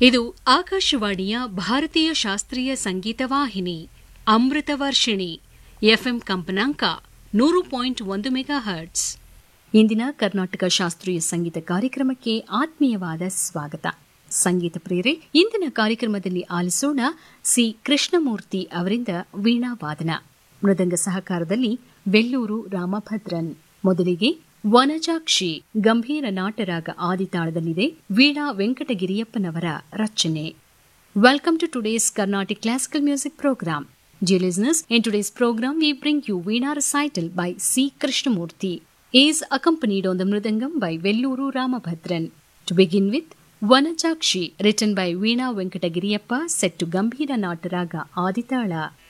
ಇದು ಆಕಾಶವಾಣಿಯ ಭಾರತೀಯ ಶಾಸ್ತ್ರೀಯ ಸಂಗೀತ ವಾಹಿನಿ ಅಮೃತ ವರ್ಷಿಣಿ ಎಫ್ಎಂ ಕಂಪನಾಂಕ ನೂರು ಪಾಯಿಂಟ್ ಒಂದು ಮೆಗಾ ಹರ್ಟ್ಸ್ ಇಂದಿನ ಕರ್ನಾಟಕ ಶಾಸ್ತ್ರೀಯ ಸಂಗೀತ ಕಾರ್ಯಕ್ರಮಕ್ಕೆ ಆತ್ಮೀಯವಾದ ಸ್ವಾಗತ ಸಂಗೀತ ಪ್ರೇರೆ ಇಂದಿನ ಕಾರ್ಯಕ್ರಮದಲ್ಲಿ ಆಲಿಸೋಣ ಸಿ ಕೃಷ್ಣಮೂರ್ತಿ ಅವರಿಂದ ವೀಣಾ ವಾದನ ಮೃದಂಗ ಸಹಕಾರದಲ್ಲಿ ಬೆಳ್ಳೂರು ರಾಮಭದ್ರನ್ ಮೊದಲಿಗೆ ವನಜಾಕ್ಷಿ ಗಂಭೀರ ನಾಟರಾಗ ಆದಿತಾಳದಲ್ಲಿದೆ ವೀಣಾ ವೆಂಕಟಗಿರಿಯಪ್ಪನವರ ರಚನೆ Welcome to today's Carnatic Classical Music Program. Dear listeners, in today's program we bring you Veena recital by C. Krishnamurti. He is accompanied on the Mridangam by Velluru Ramabhadran. To begin with, Vanajakshi, written by Veena Venkatagiriyappa, set to Gambhira Nataraga Aditala.